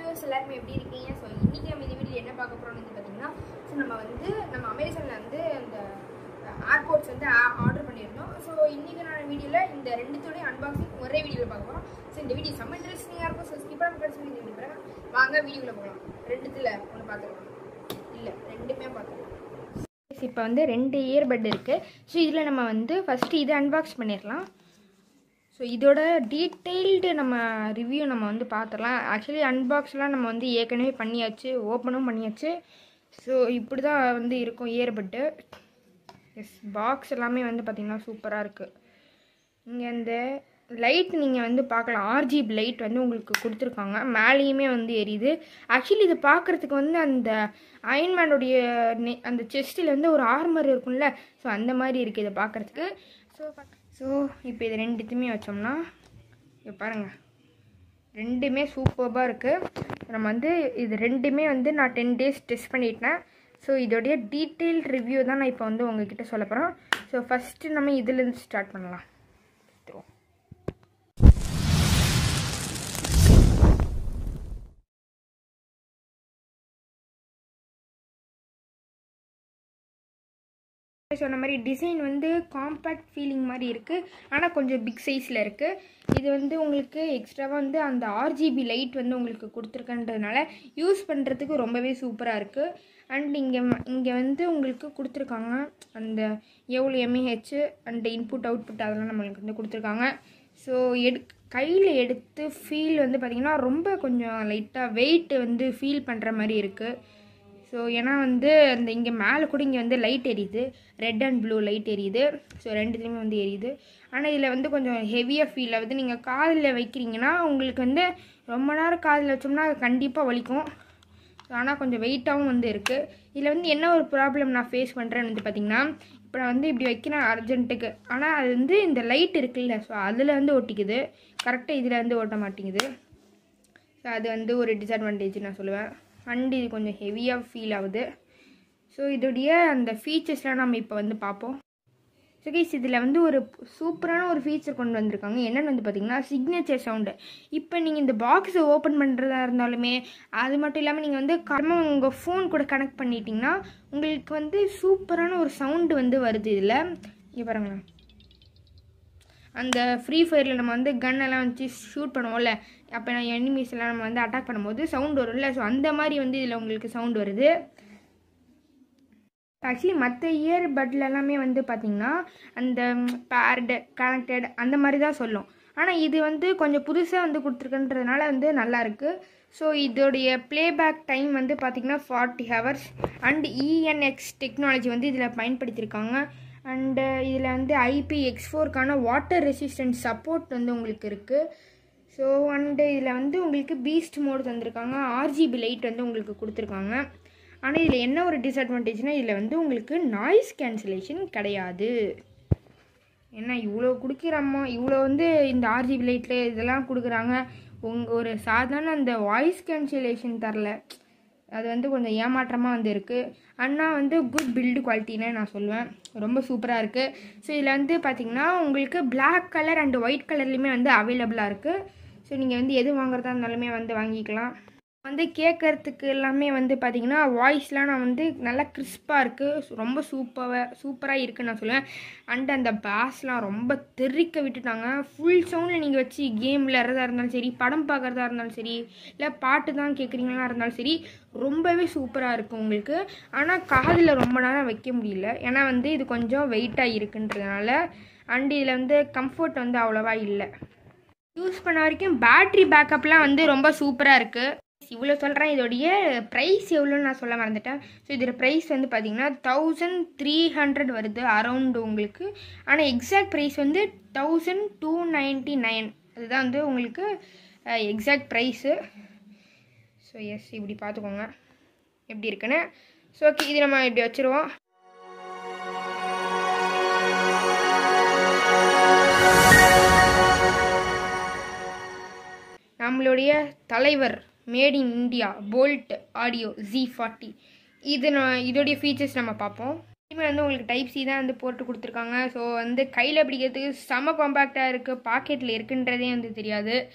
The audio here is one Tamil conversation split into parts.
வியூவர்ஸ் எல்லாருமே எப்படி இருக்கீங்க ஸோ இன்றைக்கி நம்ம இந்த வீடியோ என்ன பார்க்க போகிறோம்னு வந்து பார்த்தீங்கன்னா ஸோ நம்ம வந்து நம்ம அமேசானில் வந்து அந்த ஏர்போர்ட்ஸ் வந்து ஆர்டர் பண்ணியிருந்தோம் ஸோ இன்றைக்கி நான் வீடியோவில் இந்த ரெண்டுத்தோடைய அன்பாக்சிங் ஒரே வீடியோவில் பார்க்க போகிறோம் ஸோ இந்த வீடியோ செம்ம இன்ட்ரெஸ்டிங்காக இருக்கும் ஸோ ஸ்கிப் பண்ண ஃப்ரெண்ட்ஸ் இந்த வீடியோ பாருங்க வாங்க வீடியோவில் போகலாம் ரெண்டுத்தில் ஒன்று பார்த்துக்கலாம் இல்லை ரெண்டுமே பார்த்துக்கலாம் இப்போ வந்து ரெண்டு இயர்பட் இருக்குது ஸோ இதில் நம்ம வந்து ஃபஸ்ட்டு இதை அன்பாக்ஸ் பண்ணிடலாம் ஸோ இதோட டீட்டெயில்டு நம்ம ரிவ்யூ நம்ம வந்து பார்த்துடலாம் ஆக்சுவலி அன்பாக்ஸ்லாம் நம்ம வந்து ஏற்கனவே பண்ணியாச்சு ஓப்பனும் பண்ணியாச்சு ஸோ இப்படி தான் வந்து இருக்கும் இயர்பட்டு எஸ் பாக்ஸ் எல்லாமே வந்து பார்த்திங்கன்னா சூப்பராக இருக்குது இங்கே இந்த லைட் நீங்கள் வந்து பார்க்கலாம் ஆர்ஜிபி லைட் வந்து உங்களுக்கு கொடுத்துருக்காங்க மேலேயுமே வந்து எரியுது ஆக்சுவலி இது பார்க்குறதுக்கு வந்து அந்த அயன்மேனுடைய நெ அந்த செஸ்ட்டில் வந்து ஒரு ஆர்மர் இருக்கும்ல ஸோ அந்த மாதிரி இருக்குது இதை பார்க்குறதுக்கு ஸோ ஸோ இப்போ இது ரெண்டுத்தையுமே வச்சோம்னா இப்போ பாருங்கள் ரெண்டுமே சூப்பராக இருக்குது நம்ம வந்து இது ரெண்டுமே வந்து நான் டென் டேஸ் டெஸ்ட் பண்ணிட்டேன் ஸோ இதோடைய டீட்டெயில் ரிவ்யூ தான் நான் இப்போ வந்து உங்ககிட்ட சொல்ல போகிறோம் ஸோ ஃபஸ்ட்டு நம்ம இதுலேருந்து ஸ்டார்ட் பண்ணலாம் சொன்ன மாதிரி டிசைன் வந்து காம்பேக்ட் ஃபீலிங் மாதிரி இருக்குது ஆனால் கொஞ்சம் பிக் சைஸில் இருக்குது இது வந்து உங்களுக்கு எக்ஸ்ட்ராவாக வந்து அந்த ஆர்ஜிபி லைட் வந்து உங்களுக்கு கொடுத்துருக்கன்றதுனால யூஸ் பண்ணுறதுக்கு ரொம்பவே சூப்பராக இருக்குது அண்ட் இங்கே இங்கே வந்து உங்களுக்கு கொடுத்துருக்காங்க அந்த எவ்வளோ எம்ஏஹெச் அண்ட் இன்புட் அவுட்புட் அதெல்லாம் நம்மளுக்கு வந்து கொடுத்துருக்காங்க ஸோ எடு கையில் எடுத்து ஃபீல் வந்து பார்த்திங்கன்னா ரொம்ப கொஞ்சம் லைட்டாக வெயிட் வந்து ஃபீல் பண்ணுற மாதிரி இருக்குது ஸோ ஏன்னா வந்து அந்த இங்கே மேலே கூட இங்கே வந்து லைட் எரியுது ரெட் அண்ட் ப்ளூ லைட் எரியுது ஸோ ரெண்டுத்துலேயுமே வந்து எரியுது ஆனால் இதில் வந்து கொஞ்சம் ஹெவியாக ஃபீல் ஆகுது நீங்கள் காதில் வைக்கிறீங்கன்னா உங்களுக்கு வந்து ரொம்ப நேரம் காதில் வச்சோம்னா அது கண்டிப்பாக வலிக்கும் ஆனால் கொஞ்சம் வெயிட்டாகவும் வந்து இருக்குது இதில் வந்து என்ன ஒரு ப்ராப்ளம் நான் ஃபேஸ் பண்ணுறேன்னு வந்து பார்த்திங்கன்னா இப்போ நான் வந்து இப்படி வைக்கிறேன் அர்ஜென்ட்டுக்கு ஆனால் அது வந்து இந்த லைட் இருக்குல்ல ஸோ அதில் வந்து ஒட்டிக்குது கரெக்டாக இதில் வந்து ஓட்ட மாட்டேங்குது ஸோ அது வந்து ஒரு டிஸ்அட்வான்டேஜ் நான் சொல்லுவேன் அண்ட் இது கொஞ்சம் ஹெவியாக ஃபீல் ஆகுது ஸோ இதோடைய அந்த ஃபீச்சர்ஸ்லாம் நம்ம இப்போ வந்து பார்ப்போம் ஸோ கைஸ் இதில் வந்து ஒரு சூப்பரான ஒரு ஃபீச்சர் கொண்டு வந்திருக்காங்க என்னென்னு வந்து பார்த்திங்கன்னா சிக்னேச்சர் சவுண்டு இப்போ நீங்கள் இந்த பாக்ஸை ஓப்பன் பண்ணுறதா இருந்தாலுமே அது மட்டும் இல்லாமல் நீங்கள் வந்து கர்ம உங்கள் ஃபோன் கூட கனெக்ட் பண்ணிட்டீங்கன்னா உங்களுக்கு வந்து சூப்பரான ஒரு சவுண்டு வந்து வருது இதில் இங்கே பாருங்களேன் அந்த ஃப்ரீ ஃபயரில் நம்ம வந்து கன் எல்லாம் வச்சு ஷூட் பண்ணுவோம்ல அப்போ நான் எனிமீஸ் எல்லாம் நம்ம வந்து அட்டாக் பண்ணும்போது சவுண்ட் வரும்ல ஸோ அந்த மாதிரி வந்து இதில் உங்களுக்கு சவுண்ட் வருது ஆக்சுவலி மற்ற இயர் பட்ல எல்லாமே வந்து பார்த்திங்கன்னா அந்த பேர்டு கனெக்டட் அந்த மாதிரி தான் சொல்லும் ஆனால் இது வந்து கொஞ்சம் புதுசாக வந்து கொடுத்துருக்குன்றதுனால வந்து நல்லாயிருக்கு ஸோ இதோடைய ப்ளேபேக் டைம் வந்து பார்த்திங்கன்னா forty hours and ENX technology வந்து இதில் பயன்படுத்தியிருக்காங்க அண்டு இதில் வந்து ஐபி எக்ஸ் ஃபோருக்கான வாட்டர் ரெசிஸ்டன்ட் சப்போர்ட் வந்து உங்களுக்கு இருக்குது ஸோ அண்டு இதில் வந்து உங்களுக்கு பீஸ்ட் மோடு தந்திருக்காங்க ஆர்ஜிபி லைட் வந்து உங்களுக்கு கொடுத்துருக்காங்க ஆனால் இதில் என்ன ஒரு டிஸ்அட்வான்டேஜ்னால் இதில் வந்து உங்களுக்கு நாய்ஸ் கேன்சலேஷன் கிடையாது ஏன்னா இவ்வளோ கொடுக்குறோமோ இவ்வளோ வந்து இந்த ஆர்ஜிபி லைட்டில் இதெல்லாம் கொடுக்குறாங்க உங்கள் ஒரு சாதாரண அந்த வாய்ஸ் கேன்சலேஷன் தரல அது வந்து கொஞ்சம் ஏமாற்றமாக வந்து இருக்குது அண்ணா வந்து குட் பில்டு குவாலிட்டின்னு நான் சொல்லுவேன் ரொம்ப சூப்பராக இருக்குது ஸோ இதில் வந்து பார்த்திங்கன்னா உங்களுக்கு பிளாக் கலர் அண்ட் ஒயிட் கலர்லேயுமே வந்து அவைலபிளாக இருக்குது ஸோ நீங்கள் வந்து எது வாங்குறதா இருந்தாலுமே வந்து வாங்கிக்கலாம் வந்து கேட்குறதுக்கு எல்லாமே வந்து பார்த்திங்கன்னா வாய்ஸ்லாம் நான் வந்து நல்லா கிறிஸ்பாக இருக்குது ரொம்ப சூப்பராக சூப்பராக இருக்குன்னு நான் சொல்லுவேன் அண்ட் அந்த பேஸ்லாம் ரொம்ப தெறிக்க விட்டுட்டாங்க ஃபுல் சவுண்டில் நீங்கள் வச்சு கேம் விளையாடுறதா இருந்தாலும் சரி படம் பார்க்குறதா இருந்தாலும் சரி இல்லை பாட்டு தான் கேட்குறீங்களா இருந்தாலும் சரி ரொம்பவே சூப்பராக இருக்கும் உங்களுக்கு ஆனால் காதில் ரொம்ப நேரம் வைக்க முடியல ஏன்னா வந்து இது கொஞ்சம் வெயிட்டாக இருக்குன்றதுனால அண்ட் இதில் வந்து கம்ஃபர்ட் வந்து அவ்வளோவா இல்லை யூஸ் பண்ண வரைக்கும் பேட்ரி பேக்கப்லாம் வந்து ரொம்ப சூப்பராக இருக்குது இவ்வளோ சொல்கிறேன் இதோடைய ப்ரைஸ் எவ்வளோன்னு நான் சொல்ல மறந்துட்டேன் ஸோ இதோட ப்ரைஸ் வந்து பார்த்திங்கன்னா தௌசண்ட் த்ரீ ஹண்ட்ரட் வருது அரௌண்டு உங்களுக்கு ஆனால் எக்ஸாக்ட் ப்ரைஸ் வந்து தௌசண்ட் டூ நைன்ட்டி நைன் அதுதான் வந்து உங்களுக்கு எக்ஸாக்ட் ப்ரைஸு ஸோ எஸ் இப்படி பார்த்துக்கோங்க எப்படி இருக்குன்னு ஸோ ஓகே இது நம்ம இப்படி வச்சுருவோம் நம்மளுடைய தலைவர் made in India Boult audio G forty இது நான் இதோடைய ஃபீச்சர்ஸ் நம்ம பார்ப்போம் இதுமே வந்து உங்களுக்கு டைப் சி தான் வந்து போட்டு கொடுத்துருக்காங்க ஸோ வந்து கையில் பிடிக்கிறதுக்கு செம காம்பேக்டாக இருக்குது பாக்கெட்டில் இருக்குன்றதே வந்து தெரியாது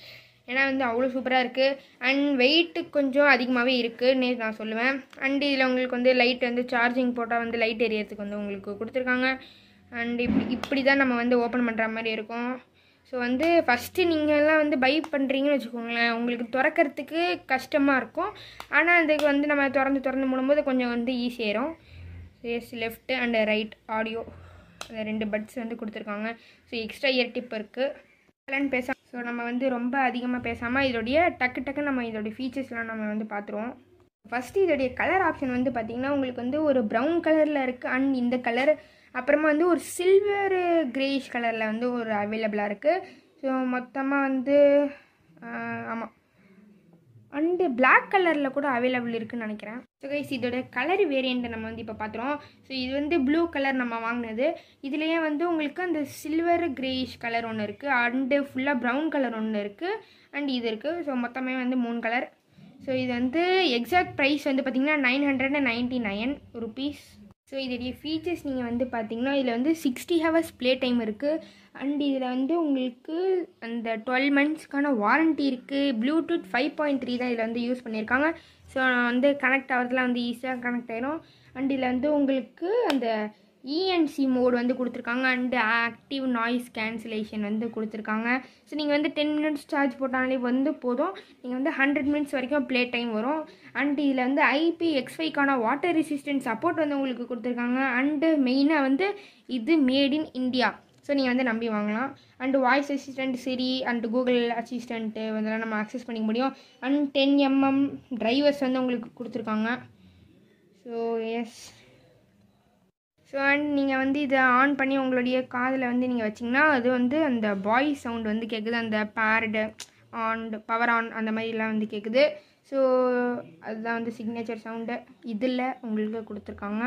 ஏன்னா வந்து அவ்வளோ சூப்பராக இருக்குது அண்ட் வெயிட்டு கொஞ்சம் அதிகமாகவே இருக்குன்னு நான் சொல்லுவேன் அண்ட் இதில் உங்களுக்கு வந்து லைட் வந்து சார்ஜிங் போட்டால் வந்து லைட் எரியறதுக்கு வந்து உங்களுக்கு கொடுத்துருக்காங்க அண்ட் இப்படி இப்படி தான் நம்ம வந்து ஓப்பன் பண்ணுற மாதிரி இருக்கும் ஸோ வந்து ஃபஸ்ட்டு நீங்கள்லாம் வந்து பை பண்ணுறீங்கன்னு வச்சுக்கோங்களேன் உங்களுக்கு திறக்கறதுக்கு கஷ்டமாக இருக்கும் ஆனால் அதுக்கு வந்து நம்ம திறந்து திறந்து மூடும்போது கொஞ்சம் வந்து ஈஸியாயிரும் yes left and right audio அந்த ரெண்டு பட்ஸ் வந்து கொடுத்துருக்காங்க ஸோ எக்ஸ்ட்ரா இயர் டிப் இருக்குது பேச ஸோ நம்ம வந்து ரொம்ப அதிகமாக பேசாமல் இதோடைய டக்கு டக்கு நம்ம இதோடைய ஃபீச்சர்ஸ்லாம் நம்ம வந்து பார்த்துருவோம் ஃபஸ்ட்டு இதோடைய கலர் ஆப்ஷன் வந்து பார்த்திங்கன்னா உங்களுக்கு வந்து ஒரு ப்ரௌன் கலரில் இருக்குது அண்ட் இந்த கலர் அப்புறமா வந்து ஒரு சில்வர் கிரேஷ் கலரில் வந்து ஒரு அவைலபிளாக இருக்குது ஸோ மொத்தமாக வந்து ஆமாம் அண்டு பிளாக் கலரில் கூட அவைலபிள் இருக்குன்னு நினைக்கிறேன் ஸோ கைஸ் இதோட கலர் வேரியண்ட்டை நம்ம வந்து இப்போ பார்த்துருவோம் ஸோ இது வந்து ப்ளூ கலர் நம்ம வாங்கினது இதுலேயே வந்து உங்களுக்கு அந்த சில்வர் கிரேஷ் கலர் ஒன்று இருக்குது அண்டு ஃபுல்லாக ப்ரௌன் கலர் ஒன்று இருக்குது அண்ட் இது இருக்குது ஸோ மொத்தமே வந்து மூணு கலர் ஸோ இது வந்து எக்ஸாக்ட் ப்ரைஸ் வந்து பார்த்திங்கன்னா nine hundred and ninety nine rupees so இதோடைய ஃபீச்சர்ஸ் நீங்கள் வந்து பார்த்தீங்கன்னா இதில் வந்து சிக்ஸ்டி ஹவர்ஸ் ப்ளே டைம் இருக்குது அண்ட் இதில் வந்து உங்களுக்கு அந்த டுவெல் மந்த்ஸ்க்கான வாரண்ட்டி இருக்குது ப்ளூடூத் ஃபைவ் பாயிண்ட் த்ரீ தான் இதில் வந்து யூஸ் பண்ணியிருக்காங்க ஸோ வந்து கனெக்ட் ஆகிறதுலாம் வந்து ஈஸியாக கனெக்ட் ஆயிரும் அண்ட் இதில் வந்து உங்களுக்கு அந்த இஎன்சி மோட் வந்து கொடுத்துருக்காங்க அண்டு ஆக்டிவ் நாய்ஸ் கேன்சலேஷன் வந்து கொடுத்துருக்காங்க ஸோ நீங்கள் வந்து டென் மினிட்ஸ் சார்ஜ் போட்டாலே வந்து போதும் நீங்கள் வந்து ஹண்ட்ரட் மினிட்ஸ் வரைக்கும் ப்ளே டைம் வரும் அண்ட் இதில் வந்து ஐபி எக்ஸ்ஃபைக்கான வாட்டர் ரெசிஸ்டன்ட் சப்போர்ட் வந்து உங்களுக்கு கொடுத்துருக்காங்க அண்டு மெயினாக வந்து இது மேட் இன் இந்தியா ஸோ நீங்கள் வந்து நம்பி வாங்கலாம் and voice assistant Siri and Google assistant இதெல்லாம் நம்ம அக்சஸ் பண்ணிக்க முடியும் அண்ட் டென் எம்எம் டிரைவர்ஸ் வந்து உங்களுக்கு கொடுத்துருக்காங்க ஸோ எஸ் ஸோ அண்ட் நீங்கள் வந்து இதை ஆன் பண்ணி உங்களுடைய காதில் வந்து நீங்கள் வச்சிங்கன்னா அது வந்து அந்த வாய்ஸ் சவுண்ட் வந்து கேட்குது அந்த பேர்டு ஆன் பவர் ஆன் அந்த மாதிரிலாம் வந்து கேட்குது ஸோ அதுதான் வந்து சிக்னேச்சர் சவுண்டு இதில் உங்களுக்கு கொடுத்துருக்காங்க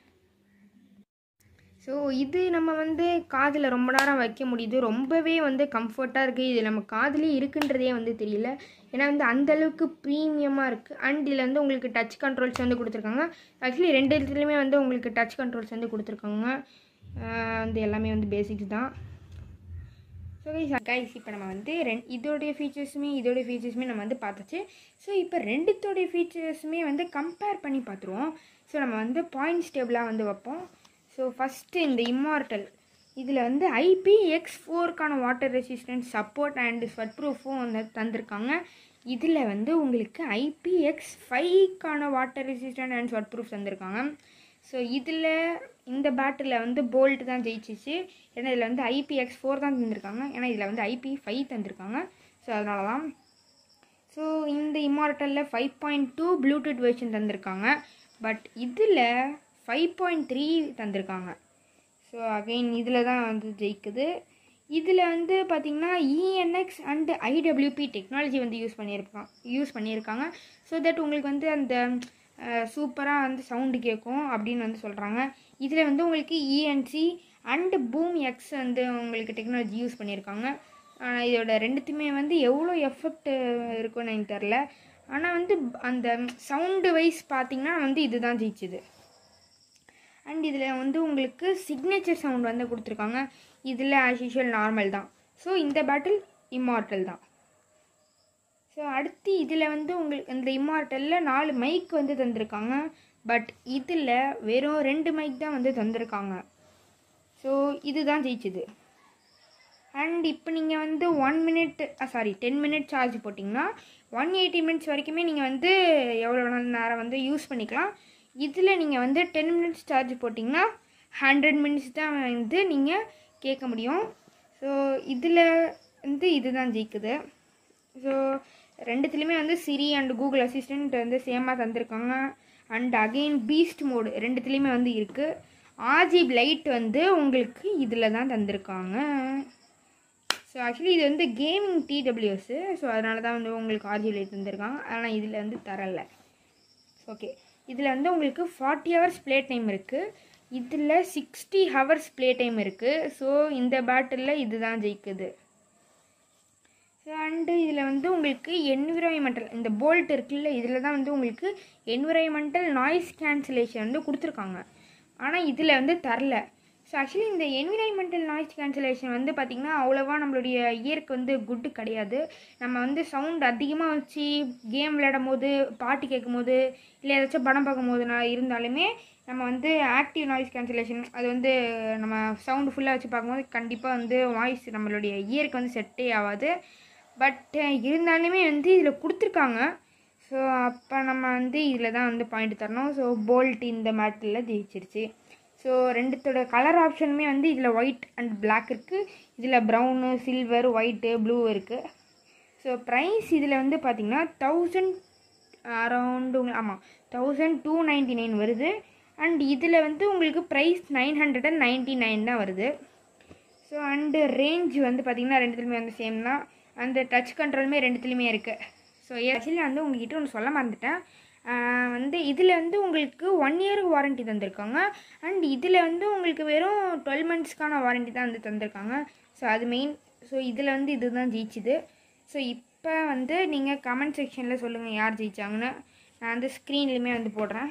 ஸோ இது நம்ம வந்து காதில் ரொம்ப நேரம் வைக்க முடியுது ரொம்பவே வந்து கம்ஃபர்ட்டாக இருக்குது இது நம்ம காதுலேயே இருக்குன்றதே வந்து தெரியல ஏன்னா வந்து அந்தளவுக்கு ப்ரீமியமாக இருக்குது அண்ட் இதில் வந்து உங்களுக்கு டச் கண்ட்ரோல்ஸ் வந்து கொடுத்துருக்காங்க ஆக்சுவலி ரெண்டு இடத்துலையுமே வந்து உங்களுக்கு டச் கண்ட்ரோல்ஸ் வந்து கொடுத்துருக்காங்க வந்து எல்லாமே வந்து பேசிக்ஸ் தான் ஸோ கைஸ் இப்போ நம்ம வந்து ரெண் இதோடைய ஃபீச்சர்ஸுமே இதோடைய ஃபீச்சர்ஸுமே நம்ம வந்து பார்த்தாச்சு ஸோ இப்போ ரெண்டுத்தோடைய ஃபீச்சர்ஸுமே வந்து கம்பேர் பண்ணி பார்த்துருவோம் ஸோ நம்ம வந்து பாயிண்ட்ஸ் டேபிளாக வந்து வைப்போம் ஸோ ஃபஸ்ட்டு இந்த இம்மார்டல் இதில் வந்து ஐபி எக்ஸ் ஃபோருக்கான water resistance support and sweat ப்ரூஃபும் வந்து தந்திருக்காங்க இதில் வந்து உங்களுக்கு ஐபி எக்ஸ் ஃபைவ்க்கான water resistant and sweat proof தந்திருக்காங்க ஸோ இதில் இந்த பேட்டில் வந்து போல்ட் தான் ஜெயிச்சிச்சு ஏன்னா இதில் வந்து ஐபி எக்ஸ் ஃபோர் தான் தந்திருக்காங்க ஏன்னா இதில் வந்து ஐபி ஃபைவ் தந்திருக்காங்க ஸோ அதனால தான் ஸோ இந்த இம்மார்ட்டலில் five point two Bluetooth version தந்திருக்காங்க பட் இதில் ஃபைவ் பாயிண்ட் த்ரீ தந்திருக்காங்க ஸோ அகெயின் இதில் தான் வந்து ஜெயிக்குது இதில் வந்து பார்த்திங்கன்னா இஎன்எக்ஸ் அண்டு ஐடபிள்யூபி டெக்னாலஜி வந்து யூஸ் பண்ணியிருக்காங்க யூஸ் பண்ணியிருக்காங்க ஸோ தட் உங்களுக்கு வந்து அந்த சூப்பராக வந்து சவுண்டு கேட்கும் அப்படின்னு வந்து சொல்கிறாங்க இதில் வந்து உங்களுக்கு இஎன்சி அண்டு பூம் எக்ஸ் வந்து உங்களுக்கு டெக்னாலஜி யூஸ் பண்ணியிருக்காங்க இதோட ரெண்டுத்துமே வந்து எவ்வளோ எஃபெக்ட் இருக்குன்னு எனக்கு தெரில ஆனால் வந்து அந்த சவுண்டு வைஸ் பார்த்திங்கன்னா வந்து இதுதான் ஜெயிச்சுது அண்ட் இதில் வந்து உங்களுக்கு சிக்னேச்சர் சவுண்ட் வந்து கொடுத்துருக்காங்க இதில் ஆஸ் யூஷுவல் நார்மல் தான் ஸோ இந்த பேட்டில் இம்மார்ட்டல் தான் ஸோ அடுத்து இதில் வந்து உங்களுக்கு இந்த இம்மார்ட்டலில் நாலு மைக் வந்து தந்திருக்காங்க பட் இதில் வெறும் ரெண்டு மைக் தான் வந்து தந்திருக்காங்க ஸோ இதுதான் ஜெயிச்சுது அண்ட் இப்போ நீங்கள் வந்து one minute sorry ten minute charge போட்டிங்கன்னா ஒன் எயிட்டி மினிட்ஸ் வரைக்குமே நீங்கள் வந்து எவ்வளோ நேரம் வந்து யூஸ் பண்ணிக்கலாம் இதில் நீங்கள் வந்து டென் மினிட்ஸ் சார்ஜ் போட்டிங்கன்னா ஹண்ட்ரட் மினிட்ஸ் தான் வந்து நீங்கள் கேட்க முடியும் ஸோ இதில் வந்து இதுதான் ஜெயிக்குது ஸோ ரெண்டுத்துலேயுமே வந்து சிரி அண்ட் கூகுள் அசிஸ்டண்ட் வந்து சேமாக தந்திருக்காங்க அண்ட் அகெயின் பீஸ்ட் மோடு ரெண்டுத்துலேயுமே வந்து இருக்குது ஆர்ஜிப் லைட் வந்து உங்களுக்கு இதில் தான் தந்திருக்காங்க ஸோ ஆக்சுவலி இது வந்து கேமிங் டிடபிள்யூஎஸ்ஸு ஸோ அதனால தான் வந்து உங்களுக்கு ஆர்ஜி லைட் தந்திருக்காங்க ஆனால் இதில் வந்து தரலை ஓகே இதில் வந்து உங்களுக்கு ஃபார்ட்டி ஹவர்ஸ் ப்ளே டைம் இருக்குது இதில் சிக்ஸ்டி ஹவர்ஸ் ப்ளே டைம் இருக்குது ஸோ இந்த பேட்டிலில் இதுதான் ஜெயிக்குது ஸோ அண்டு இதில் வந்து உங்களுக்கு என்விரான்மெண்டல் இந்த போல்ட் இருக்குல்ல இதில் தான் வந்து உங்களுக்கு என்விரான்மெண்டல் நாய்ஸ் கேன்சலேஷன் வந்து கொடுத்துருக்காங்க ஆனால் இதில் வந்து தரல ஸோ ஆக்சுவலி இந்த என்விரான்மெண்டல் நாய்ஸ் கேன்சலேஷன் வந்து பார்த்திங்கன்னா அவ்வளோவா நம்மளுடைய இயருக்கு வந்து குட்டு கிடையாது நம்ம வந்து சவுண்ட் அதிகமாக வச்சு கேம் விளையாடும் போது பாட்டு கேட்கும் போது இல்லை ஏதாச்சும் படம் பார்க்கும் போது நான் இருந்தாலுமே நம்ம வந்து ஆக்டிவ் நாய்ஸ் கேன்சலேஷன் அது வந்து நம்ம சவுண்டு ஃபுல்லாக வச்சு பார்க்கும்போது கண்டிப்பாக வந்து வாய்ஸ் நம்மளுடைய இயருக்கு வந்து செட்டே ஆகாது பட் இருந்தாலுமே வந்து இதில் கொடுத்துருக்காங்க ஸோ அப்போ நம்ம வந்து இதில் தான் வந்து பாயிண்ட் தரணும் ஸோ போல்ட் இந்த மேட்டில் ஜெயிச்சிருச்சு ஸோ ரெண்டுத்தோட கலர் ஆப்ஷனுமே வந்து இதில் ஒயிட் அண்ட் Black இருக்குது இதில் ப்ரௌனு சில்வர் ஒயிட்டு ப்ளூ இருக்குது ஸோ ப்ரைஸ் இதில் வந்து பார்த்திங்கன்னா தௌசண்ட் அரௌண்டு ஆமாம் தௌசண்ட் டூ நைன்ட்டி நைன் வருது அண்ட் இதில் வந்து உங்களுக்கு price nine hundred and ninety nine தான் வருது ஸோ அண்டு ரேஞ்ச் வந்து பார்த்திங்கன்னா ரெண்டுத்துலையுமே வந்து சேம் தான் அந்த டச் கண்ட்ரோலுமே ரெண்டுத்துலையுமே இருக்குது ஸோ ஆக்சுவலி வந்து உங்ககிட்ட ஒன்று சொல்ல மறந்துட்டேன் ஆஹ் வந்து இதில் வந்து உங்களுக்கு ஒன் இயருக்கு வாரண்ட்டி தந்திருக்காங்க அண்ட் இதில் வந்து உங்களுக்கு வெறும் டுவெல் மந்த்ஸ்க்கான வாரண்ட்டி தான் வந்து தந்திருக்காங்க ஸோ அது மெயின் ஸோ இதில் வந்து இதுதான் ஜெயிச்சுது ஸோ இப்போ வந்து நீங்கள் கமெண்ட் செக்ஷனில் சொல்லுங்கள் யார் ஜெயிச்சாங்கன்னு நான் வந்து ஸ்க்ரீன்லையுமே வந்து போடுறேன்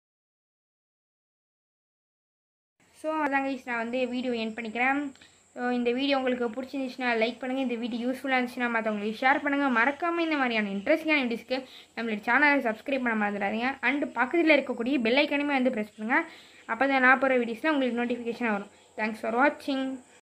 ஸோ அதான் guys நான் வந்து வீடியோ என் பண்ணிக்கிறேன் ஸோ இந்த வீடியோ உங்களுக்கு பிடிச்சிருந்துச்சுன்னா லைக் பண்ணுங்கள் இந்த வீடியோ யூஸ்ஃபுல்லாக இருந்துச்சுன்னா மற்றவங்களுக்கு ஷேர் பண்ணுங்கள் மறக்காமல் இந்த மாதிரியான இன்ட்ரெஸ்டிங்கான வீடியோஸ்க்கு நம்மளோட சேனலை சப்ஸ்கிரைப் பண்ண மறந்துடாதீங்க அண்ட் பக்கத்தில் இருக்கக்கூடிய பெல் ஐக்கனையுமே வந்து ப்ரெஸ் பண்ணுங்கள் அப்போ தான் நான் போகிற வீடியோஸில் உங்களுக்கு நோட்டிஃபிகேஷன் வரும் தேங்க்ஸ் ஃபார் வாட்சிங்